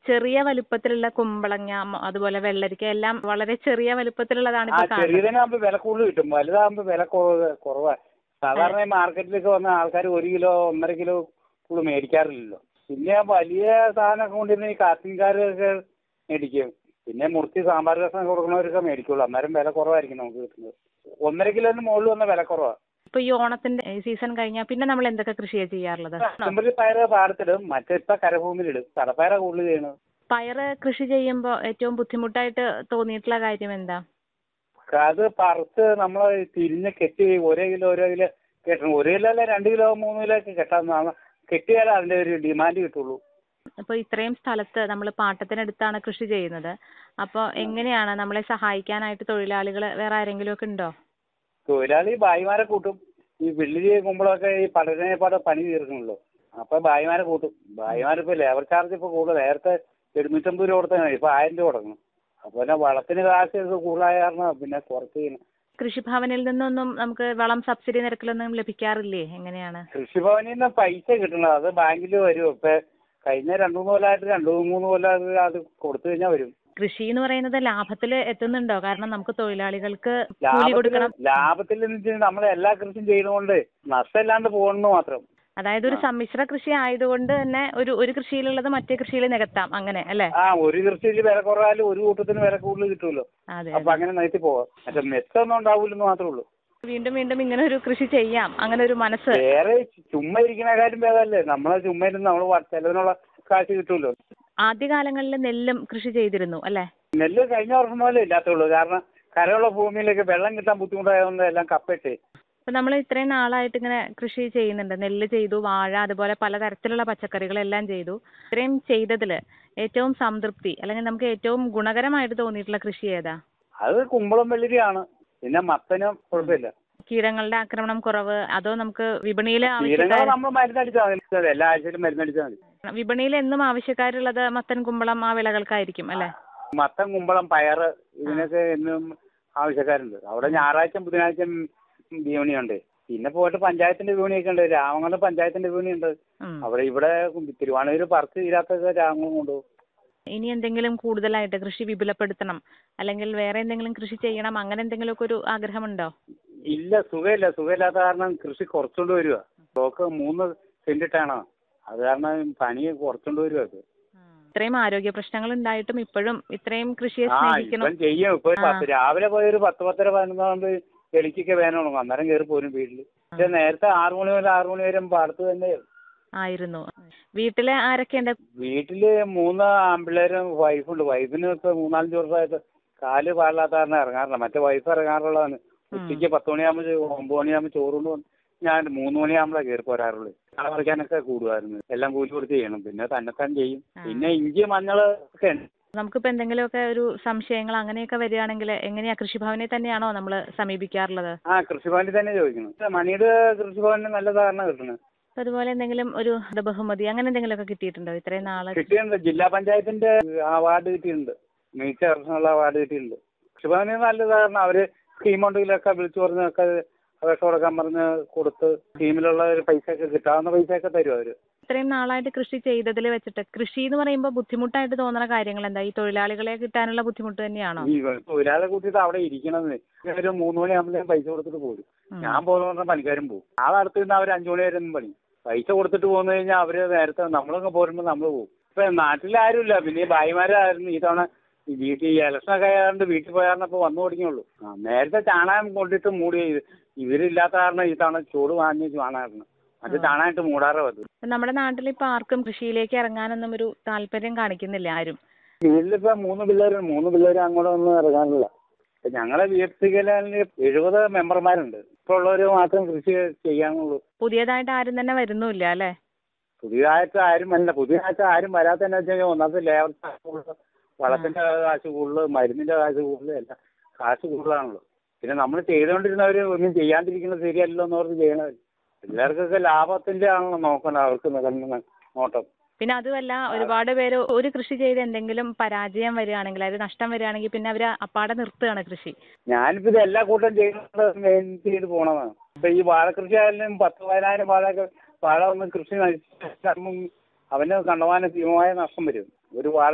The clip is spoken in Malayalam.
ചെറിയ വലുപ്പത്തിലുള്ള കുമ്പളങ്ങ മ- അതുപോലെ വെള്ളരിക്ക എല്ലാം വളരെ ചെറിയ വലുപ്പത്തിലുള്ളതാണ് ആ ഇപ്പൊ കാണുന്നത് ചെറിയതിനാകുമ്പോ വില കൂടുതൽ കിട്ടും വലുതാകുമ്പോ വില കുറവ് കുറവാ സാധാരണ ഈ മാർക്കറ്റിലേക്ക് വന്ന ആൾക്കാർ ഒരു കിലോ ഒന്നര കിലോ കൂടുതൽ മേടിക്കാറില്ലല്ലോ പിന്നെ ആ വലിയ സാധനമൊക്കെ കൊണ്ടിരുന്ന ഈ കാത്തിൻകാരൊക്കെ മേടിക്കും പിന്നെ മുറിച്ച് സാമ്പാർ രസം കൊടുക്കുന്നവരൊക്കെ മേടിക്കുള്ളൂ അന്നേരം വില കുറവായിരിക്കും നമുക്ക് കിട്ടുന്നത് ഒന്നര കിലോന് മുകളിൽ വന്ന വില കുറവാണ് ഇപ്പൊ ഈ ഓണത്തിന്റെ സീസൺ കഴിഞ്ഞാൽ പിന്നെ നമ്മൾ എന്തൊക്കെ കൃഷിയാണ് ചെയ്യാറുള്ളത് ഡിസംബറിൽ പയറ് പാടത്തിടും മറ്റിപ്പ കരഭൂമിയിലിടും കടപ്പയറ കൂടുതൽ ചെയ്യണത് പയറ് കൃഷി ചെയ്യുമ്പോൾ ഏറ്റവും ബുദ്ധിമുട്ടായിട്ട് തോന്നിയിട്ടുള്ള കാര്യം എന്താ അത് പറിച്ച് നമ്മൾ തിരിഞ്ഞ് കെട്ടി ഓരോ കിലോ ഓരോ കിലോ കെട്ടണം ഒരു കിലോ അല്ല രണ്ട് കിലോ മൂന്ന് കിലോ ഒക്കെ കെട്ടാൻ കെട്ടിയാലേ അതിന്റെ ഒരു ഡിമാൻഡ് കിട്ടുള്ളൂ ഇപ്പൊ ഇത്രയും സ്ഥലത്ത് നമ്മൾ പാട്ടത്തിനടുത്താണ് കൃഷി ചെയ്യുന്നത് അപ്പോൾ എങ്ങനെയാണ് നമ്മളെ സഹായിക്കാനായിട്ട് തൊഴിലാളികൾ വേറെ ആരെങ്കിലും ഒക്കെ ഉണ്ടോ തൊഴിലാളി ഭായിമാരെ കൂട്ടും ഈ വെള്ളരി കുമ്പളമൊക്കെ ഈ പഠനപ്പാട് പണി തീർക്കണല്ലോ അപ്പൊ ഭായിമാരെ കൂട്ടും ഭായിമാരിപ്പോ ലേബർ ചാർജ് ഇപ്പൊ കൂടുതൽ നേരത്തെ എഴുന്നൂറ്റമ്പത് രൂപ കൊടുത്താൽ ഇപ്പൊ ആയിരം രൂപ കൊടുക്കണം അപ്പൊ പിന്നെ വളത്തിന് കാശ് ഇത് കൂടുതലായ കാരണം പിന്നെ കുറച്ച് ചെയ്യണം കൃഷിഭവനിൽ നിന്നൊന്നും നമുക്ക് വളം സബ്സിഡി നിരക്കിലൊന്നും ലഭിക്കാറില്ലേ എങ്ങനെയാണ് കൃഷിഭവനിൽ നിന്ന് പൈസ കിട്ടണത് അത് ബാങ്കിൽ വരും ഇപ്പൊ കഴിഞ്ഞ രണ്ടു മൂന്ന് കൊല്ലമായിട്ട് രണ്ടു മൂന്ന് കൊല്ലം അത് കൊടുത്തു കഴിഞ്ഞാൽ വരും കൃഷി എന്ന് പറയുന്നത് ലാഭത്തിൽ എത്തുന്നുണ്ടോ കാരണം നമുക്ക് തൊഴിലാളികൾക്ക് കൂലി ലാഭത്തിൽ കൊടുക്കണം ലാഭത്തിൽ എന്ന് വെച്ചാൽ നമ്മൾ എല്ലാ കൃഷിയും ചെയ്യുന്നതുകൊണ്ട് നഷ്ടമില്ലാണ്ട് പോകണമെന്ന് മാത്രം അതായത് ഒരു സമ്മിശ്ര കൃഷി ആയതുകൊണ്ട് തന്നെ ഒരു ഒരു കൃഷിയിലുള്ളത് മറ്റേ കൃഷിയിൽ നികത്താം അങ്ങനെ അല്ലേ ആ ഒരു കൃഷിയിൽ വില കുറവായാലും ഒരു കൂട്ടത്തിന് വില കൂടുതൽ കിട്ടുമല്ലോ അതെ അപ്പൊ അങ്ങനെ നികത്തി പോവാം മറ്റേ മെച്ചൊന്നും ഉണ്ടാവൂലെന്ന് മാത്രമേ ഉള്ളൂ വീണ്ടും വീണ്ടും ഇങ്ങനെ ഒരു കൃഷി ചെയ്യാം അങ്ങനെ ഒരു മനസ്സ് വേറെ ചുമ്മാ ഇരിക്കുന്ന കാര്യം ഭേദമല്ലേ നമ്മളെ ചുമ്മാ ഇരുന്ന് നമ്മൾ ചെലവിനുള്ള കാശ് കിട്ടുമല്ലോ ആദ്യകാലങ്ങളിൽ നെല്ലും കൃഷി ചെയ്തിരുന്നു അല്ലേ നെല്ല് കഴിഞ്ഞ വർഷം മുതലേ ഇല്ലാത്തുള്ളൂ കാരണം കരയുള്ള ഭൂമിയിലേക്ക് വെള്ളം കിട്ടാൻ ബുദ്ധിമുട്ടായതുകൊണ്ട് എല്ലാം കപ്പിട്ട് ഇപ്പൊ നമ്മൾ ഇത്രയും നാളായിട്ട് ഇങ്ങനെ കൃഷി ചെയ്യുന്നുണ്ട് നെല്ല് ചെയ്തു വാഴ അതുപോലെ പലതരത്തിലുള്ള പച്ചക്കറികളെല്ലാം ചെയ്തു ഇത്രയും ചെയ്തതില് ഏറ്റവും സംതൃപ്തി അല്ലെങ്കിൽ നമുക്ക് ഏറ്റവും ഗുണകരമായിട്ട് തോന്നിയിട്ടുള്ള കൃഷി ഏതാ അത് കുമ്പളം വെള്ളരിയാണ് പിന്നെ മത്തനും കുഴപ്പമില്ല കീടങ്ങളുടെ ആക്രമണം കുറവ് അതോ നമുക്ക് വിപണിയിൽ തീരങ്ങൾ ആവശ്യക്കാർ നമ്മൾ മരുന്നടിച്ചാൽ മതി എല്ലാ ആഴ്ചയിലും മരുന്നടിച്ചാൽ മതി വിപണിയിൽ എന്നും ആവശ്യക്കാരുള്ളത് മത്തൻ കുമ്പളം ആ വിളകൾക്കായിരിക്കും അല്ലേ മത്തൻ കുമ്പളം പയറ് ഇതിനൊക്കെ എന്നും ആവശ്യക്കാരുണ്ട് അവിടെ ഞായറാഴ്ച ബുധനാഴ്ച വിപണിയുണ്ട് പിന്നെ പോയിട്ട് പഞ്ചായത്തിന്റെ വിപണിയൊക്കെ ഉണ്ട് രാമങ്ങളുടെ പഞ്ചായത്തിന്റെ വിപണിയുണ്ട് ഉം. അവിടെ ഇവിടെ തിരുവാണൂർ പറക്ക് തീരാത്തൊക്കെ രാമങ്ങളും കൊണ്ടുപോകും ഇനി എന്തെങ്കിലും കൂടുതലായിട്ട് കൃഷി വിപുലപ്പെടുത്തണം അല്ലെങ്കിൽ വേറെ എന്തെങ്കിലും കൃഷി ചെയ്യണം അങ്ങനെ എന്തെങ്കിലുമൊക്കെ ഒരു ആഗ്രഹമുണ്ടോ ഇല്ല സുഖമില്ല സുഖമില്ലാത്ത കാരണം കൃഷി കുറച്ചുകൊണ്ട് വരിക സ്റ്റോക്ക് മൂന്ന് സെന്റിട്ടാണ് അത് കാരണം പണി കുറച്ചുകൊണ്ട് വരിക അത് ഇത്രയും ആരോഗ്യ പ്രശ്നങ്ങൾ ഉണ്ടായിട്ടും ഇപ്പോഴും ഇത്രയും കൃഷിയെ ആ സ്നേഹിക്കണം ഇപ്പം ചെയ്യും ഇപ്പൊ ഒരു പത്ത് രാവിലെ പോയ ഒരു പത്ത് പത്തര പതിനൊന്നാകുമ്പോ എളിക്കൊക്കെ വേനോളും അന്നേരം കയറി പോരും വീട്ടില് പക്ഷെ നേരത്തെ ആറു മണി മുതൽ ആറു മണി വരെ പാടത്ത് തന്നെ ആയിരുന്നു വീട്ടിലെ ആരൊക്കെയുണ്ട് വീട്ടില് മൂന്ന് ആമ്പിള്ളേരും വൈഫുണ്ട് വൈഫിന് ഇപ്പൊ മൂന്നാലഞ്ച് വർഷമായിട്ട് കാല് പാടില്ലാത്ത കാരണം ഇറങ്ങാറില്ല മറ്റേ വൈഫ് ഇറങ്ങാറുള്ളതാണ് ഉച്ചയ്ക്ക് പത്ത് മണിയാകുമ്പോൾ ചോ- ഒമ്പത് മണിയാകുമ്പോൾ ചോറുകൊണ്ട് വന്ന് ഞാൻ മൂന്ന് മണിയാകുമ്പോഴാണ് കയറി പോരാറുള്ളൂ കള പറിക്കാനൊക്കെ കൂടുമായിരുന്നു എല്ലാം കൂലി കൊടുത്ത് ചെയ്യണം പിന്നെ തന്നെത്താൻ ചെയ്യും പിന്നെ ഇഞ്ചി മഞ്ഞൾ ഒക്കെ ഉണ്ട് നമുക്കിപ്പോ എന്തെങ്കിലുമൊക്കെ ഒരു സംശയങ്ങൾ അങ്ങനെയൊക്കെ വരികയാണെങ്കിൽ എങ്ങനെയാ കൃഷിഭവനെ തന്നെയാണോ നമ്മൾ സമീപിക്കാറുള്ളത് ആ കൃഷിഭവനിൽ തന്നെ ചോദിക്കണം മണിയുടെ കൃഷിഭവനിൽ നല്ല ധാരണ കിട്ടുന്നത് അപ്പൊ അതുപോലെ എന്തെങ്കിലും ഒരു ബഹുമതി അങ്ങനെ എന്തെങ്കിലുമൊക്കെ കിട്ടിയിട്ടുണ്ടോ ഇത്രയും നാള് കിട്ടിയിട്ടുണ്ട് ജില്ലാ പഞ്ചായത്തിന്റെ അവാർഡ് കിട്ടിയിട്ടുണ്ട് മികച്ച കർഷകനുള്ള അവാർഡ് കിട്ടിയിട്ടുണ്ട് കൃഷിഭവനിൽ നല്ല ധാരണ അവര് സ്കീം ഉണ്ടെങ്കിലൊക്കെ വിളിച്ചു പറഞ്ഞൊക്കെ അപേക്ഷ കൊടുക്കാൻ പറഞ്ഞ് കൊടുത്ത് സ്കീമിലുള്ള ഒരു പൈസയൊക്കെ കിട്ടാവുന്ന പൈസയൊക്കെ തരും അവര് ഇത്രയും നാളായിട്ട് കൃഷി ചെയ്തതിൽ വെച്ചിട്ട് കൃഷി എന്ന് പറയുമ്പോൾ ബുദ്ധിമുട്ടായിട്ട് തോന്നുന്ന കാര്യങ്ങൾ എന്താ ഈ തൊഴിലാളികളെ കിട്ടാനുള്ള ബുദ്ധിമുട്ട് തന്നെയാണോ ഈ ഒരാളെ കൂട്ടിയിട്ട് അവിടെ ഇരിക്കണമെന്ന് ഒരു മൂന്ന് മണിയാകുമ്പോൾ പൈസ കൊടുത്തിട്ട് പോരും ഞാൻ പോകുന്ന പറഞ്ഞാൽ പണിക്കാരും പോകും ആളെ അടുത്ത് നിന്ന് അവർ അഞ്ചു മണി വരെ ഒന്നും പണി പൈസ കൊടുത്തിട്ട് പോന്നു കഴിഞ്ഞാൽ അവര് നേരത്തെ നമ്മളങ്ങ് പോരുമ്പോൾ നമ്മൾ പോകും ഇപ്പൊ നാട്ടിലാരും ഇല്ല പിന്നെ ഈ ഭായിമാരായിരുന്നു ഈ തവണ ഈ വീട്ടിൽ ഈ ഇലക്ഷനൊക്കെ ആയതുകൊണ്ട് വീട്ടിൽ പോയാർന്നപ്പോ വന്നു തുടങ്ങിയുള്ളൂ ആ നേരത്തെ ചാണകം കൊണ്ടിട്ട് മൂടി ഇവരില്ലാത്ത കാരണം ഈ തവണ ചൂട് വാങ്ങി ചാണായിരുന്നു മറ്റേ ചാണായിട്ട് മൂടാറോ അത് ഇപ്പൊ നമ്മുടെ നാട്ടിൽ ഇപ്പൊ ആർക്കും കൃഷിയിലേക്ക് ഇറങ്ങാനൊന്നും ഒരു താല്പര്യം കാണിക്കുന്നില്ല ആരും വീട്ടിലിപ്പോ മൂന്ന് പിള്ളേര് മൂന്ന് പിള്ളേര് അങ്ങോട്ട് ഒന്നും ഇറങ്ങാനില്ല ഇപ്പൊ ഞങ്ങളെ വീട്ടിൽ എഴുപത് മെമ്പർമാരുണ്ട് ഇപ്പൊ ഉള്ളവര് മാത്രം കൃഷി ചെയ്യാനുള്ളൂ പുതിയതായിട്ട് ആരും തന്നെ വരുന്നുമില്ല അല്ലേ പുതിയതായിട്ട് ആരും വരില്ല പുതിയതായിട്ട് ആരും വരാത്തതെന്ന് വെച്ച് കഴിഞ്ഞാൽ ഒന്നാമത്തെ ലേബർ ചാർജ് കൂടുതൽ വളത്തിന്റെ കാശ് കൂടുതൽ മരുന്നിന്റെ കാശ് കൂടുതൽ എല്ലാം കാശ് കൂടുതലാണല്ലോ പിന്നെ നമ്മൾ ചെയ്തുകൊണ്ടിരുന്നവര് ഒന്നും ചെയ്യാണ്ടിരിക്കുന്നത് ശരിയല്ലല്ലോ എന്ന് പറഞ്ഞ് ചെയ്യണവർ എല്ലാവർക്കൊക്കെ ലാഭത്തിന്റെ ആണല്ലോ നോക്കണം അവർക്ക് നികന്ന നോട്ടം പിന്നെ അതുമല്ല ഒരുപാട് പേര് ഒരു കൃഷി ചെയ്ത് എന്തെങ്കിലും പരാജയം വരികയാണെങ്കിൽ അതായത് നഷ്ടം വരികയാണെങ്കിൽ പിന്നെ അവര് അപ്പാടെ നിർത്തുകയാണ് കൃഷി ഞാനിപ്പോ ഇത് എല്ലാ കൂട്ടം ചെയ്യുന്നത് മെയിൻ ചെയ്ത് പോണതാണ് ഇപ്പൊ ഈ വാഴ കൃഷി ആയാലും പത്ത് പതിനായിരം വാഴയൊക്കെ വാഴ ഒന്ന് കൃഷി നശിച്ച അവന് കണ്ടമാനം ഭീമമായ നഷ്ടം വരും ഒരു വാഴ